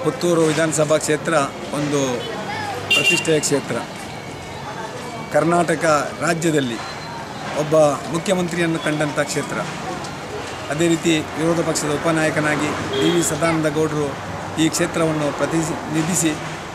ಪುತ್ತೂರು ವಿಧಾನಸಭಾ ಕ್ಷೇತ್ರ ಒಂದು ಪ್ರತಿಷ್ಠೆಯ ಕ್ಷೇತ್ರ ಕರ್ನಾಟಕ ರಾಜ್ಯದಲ್ಲಿ ಒಬ್ಬ ಮುಖ್ಯಮಂತ್ರಿಯನ್ನು ಕಂಡಂಥ ಕ್ಷೇತ್ರ ಅದೇ ರೀತಿ ವಿರೋಧ ಪಕ್ಷದ ಉಪನಾಯಕನಾಗಿ ಡಿ ವಿ ಸದಾನಂದ ಗೌಡರು ಈ ಕ್ಷೇತ್ರವನ್ನು ಪ್ರತಿನಿಧಿಸಿ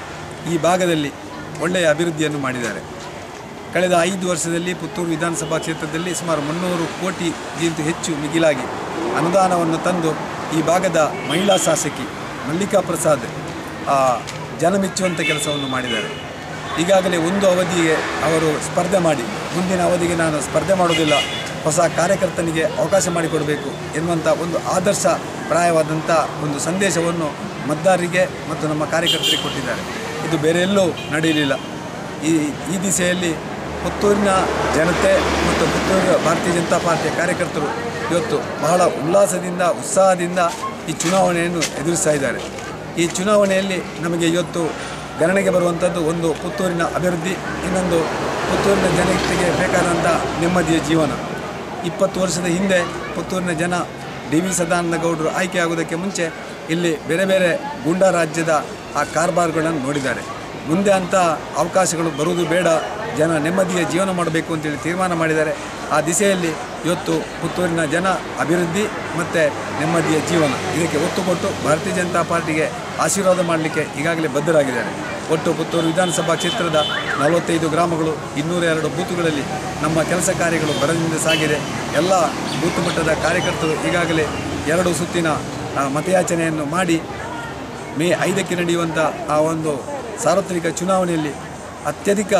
ಈ ಭಾಗದಲ್ಲಿ ಒಳ್ಳೆಯ ಅಭಿವೃದ್ಧಿಯನ್ನು ಮಾಡಿದ್ದಾರೆ ಕಳೆದ ಐದು ವರ್ಷದಲ್ಲಿ ಪುತ್ತೂರು ವಿಧಾನಸಭಾ ಕ್ಷೇತ್ರದಲ್ಲಿ ಸುಮಾರು ಮುನ್ನೂರು ಕೋಟಿಗಿಂತ ಹೆಚ್ಚು ಮಿಗಿಲಾಗಿ ಅನುದಾನವನ್ನು ತಂದು ಈ ಭಾಗದ ಮಹಿಳಾ ಶಾಸಕಿ ಮಲ್ಲಿಕಾ ಪ್ರಸಾದ್ ಆ, ಜನ ಮೆಚ್ಚುವಂಥ ಕೆಲಸವನ್ನು ಮಾಡಿದ್ದಾರೆ ಈಗಾಗಲೇ ಒಂದು ಅವಧಿಗೆ ಅವರು ಸ್ಪರ್ಧೆ ಮಾಡಿ ಮುಂದಿನ ಅವಧಿಗೆ ನಾನು ಸ್ಪರ್ಧೆ ಮಾಡೋದಿಲ್ಲ ಹೊಸ ಕಾರ್ಯಕರ್ತನಿಗೆ ಅವಕಾಶ ಮಾಡಿಕೊಡಬೇಕು ಎನ್ನುವಂಥ ಒಂದು ಆದರ್ಶ ಪ್ರಾಯವಾದಂಥ ಒಂದು ಸಂದೇಶವನ್ನು ಮತದಾರರಿಗೆ ಮತ್ತು ನಮ್ಮ ಕಾರ್ಯಕರ್ತರಿಗೆ ಕೊಟ್ಟಿದ್ದಾರೆ ಇದು ಬೇರೆ ಎಲ್ಲೂ ನಡೆಯಲಿಲ್ಲ ಈ ಈ ದಿಸೆಯಲ್ಲಿ ಪುತ್ತೂರಿನ ಜನತೆ ಮತ್ತು ಪುತ್ತೂರು ಭಾರತೀಯ ಜನತಾ ಪಾರ್ಟಿಯ ಕಾರ್ಯಕರ್ತರು ಇವತ್ತು ಬಹಳ ಉಲ್ಲಾಸದಿಂದ ಉತ್ಸಾಹದಿಂದ ಈ ಚುನಾವಣೆಯನ್ನು ಎದುರಿಸ್ತಾ ಇದ್ದಾರೆ ಈ ಚುನಾವಣೆಯಲ್ಲಿ ನಮಗೆ ಇವತ್ತು ಗಣನೆಗೆ ಬರುವಂಥದ್ದು ಒಂದು ಪುತ್ತೂರಿನ ಅಭಿವೃದ್ಧಿ ಇನ್ನೊಂದು ಪುತ್ತೂರಿನ ಜನತೆಗೆ ಬೇಕಾದಂಥ ನೆಮ್ಮದಿಯ ಜೀವನ ಇಪ್ಪತ್ತು ವರ್ಷದ ಹಿಂದೆ ಪುತ್ತೂರಿನ ಜನ ಡಿ ವಿ ಸದಾನಂದ ಗೌಡರು ಆಯ್ಕೆಯಾಗುವುದಕ್ಕೆ ಮುಂಚೆ ಇಲ್ಲಿ ಬೇರೆ ಬೇರೆ ಗೂಂಡಾ ರಾಜ್ಯದ ಆ ಕಾರ್ಬಾರ್ಗಳನ್ನು ನೋಡಿದ್ದಾರೆ ಮುಂದೆ ಅಂಥ ಅವಕಾಶಗಳು ಬರುವುದು ಬೇಡ ಜನ ನೆಮ್ಮದಿಯ ಜೀವನ ಮಾಡಬೇಕು ಅಂತೇಳಿ ತೀರ್ಮಾನ ಮಾಡಿದ್ದಾರೆ ಆ ದಿಸೆಯಲ್ಲಿ ಇವತ್ತು ಪುತ್ತೂರಿನ ಜನ ಅಭಿವೃದ್ಧಿ ಮತ್ತು ನೆಮ್ಮದಿಯ ಜೀವನ ಇದಕ್ಕೆ ಒತ್ತು ಕೊಟ್ಟು ಭಾರತೀಯ ಜನತಾ ಪಾರ್ಟಿಗೆ ಆಶೀರ್ವಾದ ಮಾಡಲಿಕ್ಕೆ ಈಗಾಗಲೇ ಬದ್ಧರಾಗಿದ್ದಾರೆ ಒಟ್ಟು ಪುತ್ತೂರು ವಿಧಾನಸಭಾ ಕ್ಷೇತ್ರದ ನಲವತ್ತೈದು ಗ್ರಾಮಗಳು ಇನ್ನೂರ ಎರಡು ಬೂತುಗಳಲ್ಲಿ ನಮ್ಮ ಕೆಲಸ ಕಾರ್ಯಗಳು ಬರದಿಂದ ಸಾಗಿದೆ ಎಲ್ಲ ಬೂತ್ ಮಟ್ಟದ ಕಾರ್ಯಕರ್ತರು ಈಗಾಗಲೇ ಎರಡು ಸುತ್ತಿನ ಆ, ಮತಯಾಚನೆಯನ್ನು ಮಾಡಿ ಮೇ ಐದಕ್ಕೆ ನಡೆಯುವಂಥ ಆ ಒಂದು ಸಾರ್ವತ್ರಿಕ ಚುನಾವಣೆಯಲ್ಲಿ ಅತ್ಯಧಿಕ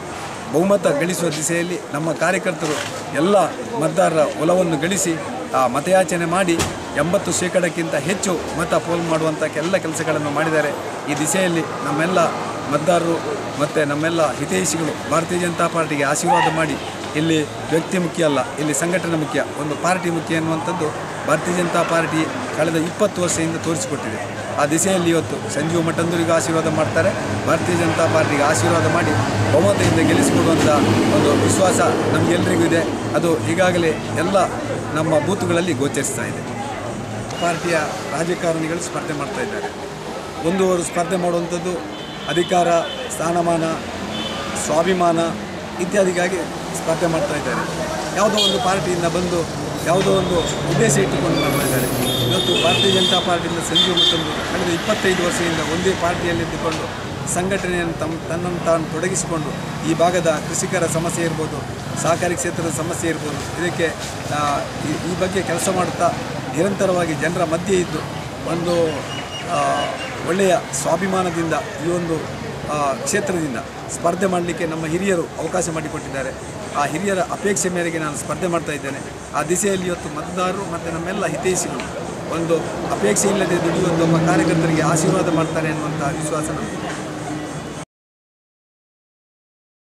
ಬಹುಮತ ಗಳಿಸುವ ದಿಸೆಯಲ್ಲಿ ನಮ್ಮ ಕಾರ್ಯಕರ್ತರು ಎಲ್ಲ ಮತದಾರರ ಒಲವನ್ನು ಗಳಿಸಿ ಆ ಮತಯಾಚನೆ ಮಾಡಿ ಎಂಬತ್ತು ಶೇಕಡಕ್ಕಿಂತ ಹೆಚ್ಚು ಮತ ಪೋಲ್ ಮಾಡುವಂಥ ಎಲ್ಲ ಕೆಲಸಗಳನ್ನು ಮಾಡಿದ್ದಾರೆ ಈ ದಿಸೆಯಲ್ಲಿ ನಮ್ಮೆಲ್ಲ ಮತದಾರರು ಮತ್ತು ನಮ್ಮೆಲ್ಲ ಹಿತೈಷಿಗಳು ಭಾರತೀಯ ಜನತಾ ಪಾರ್ಟಿಗೆ ಆಶೀರ್ವಾದ ಮಾಡಿ ಇಲ್ಲಿ ವ್ಯಕ್ತಿ ಮುಖ್ಯ ಅಲ್ಲ ಇಲ್ಲಿ ಸಂಘಟನೆ ಮುಖ್ಯ ಒಂದು ಪಾರ್ಟಿ ಮುಖ್ಯ ಎನ್ನುವಂಥದ್ದು ಭಾರತೀಯ ಜನತಾ ಪಾರ್ಟಿ ಕಳೆದ ಇಪ್ಪತ್ತು ವರ್ಷದಿಂದ ತೋರಿಸಿಕೊಟ್ಟಿದೆ ಆ ದಿಸೆಯಲ್ಲಿ ಇವತ್ತು ಸಂಜೀವ ಮಠಂದೂರಿಗೆ ಆಶೀರ್ವಾದ ಮಾಡ್ತಾರೆ ಭಾರತೀಯ ಜನತಾ ಪಾರ್ಟಿಗೆ ಆಶೀರ್ವಾದ ಮಾಡಿ ಬಹುಮತದಿಂದ ಗೆಲ್ಲಿಸಿಕೊಡುವಂಥ ಒಂದು ವಿಶ್ವಾಸ ನಮಗೆಲ್ಲರಿಗೂ ಇದೆ ಅದು ಈಗಾಗಲೇ ಎಲ್ಲ ನಮ್ಮ ಬೂತುಗಳಲ್ಲಿ ಗೋಚರಿಸ್ತಾ ಇದೆ ಪಾರ್ಟಿಯ ರಾಜಕಾರಣಿಗಳು ಸ್ಪರ್ಧೆ ಮಾಡ್ತಾ ಇದ್ದಾರೆ ಒಂದು ಅವರು ಸ್ಪರ್ಧೆ ಮಾಡುವಂಥದ್ದು ಅಧಿಕಾರ ಸ್ಥಾನಮಾನ ಸ್ವಾಭಿಮಾನ ಇತ್ಯಾದಿಗಾಗಿ ಸ್ಪರ್ಧೆ ಮಾಡ್ತಾ ಇದ್ದಾರೆ ಯಾವುದೋ ಒಂದು ಪಾರ್ಟಿಯಿಂದ ಬಂದು ಯಾವುದೋ ಒಂದು ಉದ್ದೇಶ ಇಟ್ಟುಕೊಂಡು ಮಾಡ್ತಾ ಇದ್ದಾರೆ ಇವತ್ತು ಭಾರತೀಯ ಜನತಾ ಪಾರ್ಟಿಯಿಂದ ಸಂಜೀವ್ ಮತ್ತೊಂದು ಕಳೆದ ಇಪ್ಪತ್ತೈದು ವರ್ಷದಿಂದ ಒಂದೇ ಪಾರ್ಟಿಯಲ್ಲಿದ್ದುಕೊಂಡು ಸಂಘಟನೆಯನ್ನು ತಮ್ಮ ತನ್ನನ್ನು ತಾನು ತೊಡಗಿಸಿಕೊಂಡು ಈ ಭಾಗದ ಕೃಷಿಕರ ಸಮಸ್ಯೆ ಇರ್ಬೋದು ಸಹಕಾರಿ ಕ್ಷೇತ್ರದ ಸಮಸ್ಯೆ ಇರ್ಬೋದು ಇದಕ್ಕೆ ಆ, ಈ- ಈ ಬಗ್ಗೆ ಕೆಲಸ ಮಾಡುತ್ತಾ ನಿರಂತರವಾಗಿ ಜನರ ಮಧ್ಯೆ ಇದ್ದು ಒಂದು ಆ, ಒಳ್ಳೆಯ ಸ್ವಾಭಿಮಾನದಿಂದ ಈ ಒಂದು ಆ, ಕ್ಷೇತ್ರದಿಂದ ಸ್ಪರ್ಧೆ ಮಾಡಲಿಕ್ಕೆ ನಮ್ಮ ಹಿರಿಯರು ಅವಕಾಶ ಮಾಡಿಕೊಟ್ಟಿದ್ದಾರೆ ಆ ಹಿರಿಯರ ಅಪೇಕ್ಷೆ ಮೇರೆಗೆ ನಾನು ಸ್ಪರ್ಧೆ ಮಾಡ್ತಾ ಇದ್ದೇನೆ ಆ ದಿಸೆಯಲ್ಲಿ ಇವತ್ತು ಮತದಾರರು ಮತ್ತು ನಮ್ಮೆಲ್ಲ ಹಿತೈಷಿಗಳು ಒಂದು ಅಪೇಕ್ಷೆ ಇಲ್ಲದೆ ದುಡಿಯುವಂಥ ಒಬ್ಬ ಕಾರ್ಯಕರ್ತರಿಗೆ ಆಶೀರ್ವಾದ ಮಾಡ್ತಾರೆ ಅನ್ನುವಂಥ ವಿಶ್ವಾಸ ನಮಗೆ